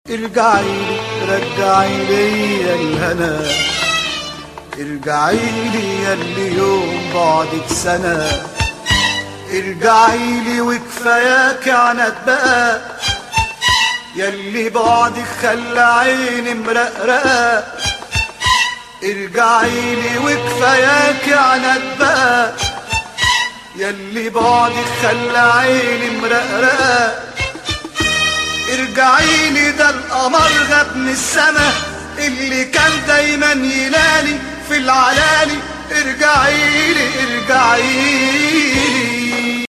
ارجعي لي رجعي لي الهنا ارجعي لي ياللي يوم بعدك سنة ارجعي لي وكفاياك عناد بقى ياللي بعدك خلى عيني مرقرقة ارجعي لي وكفاياك عناد بقى ياللي بعدك خلى عيني مرقرقة ارجعي لي ده القمر غاب من السما اللي كان دايما ينالي في العلالي ارجعي لي ارجعي لي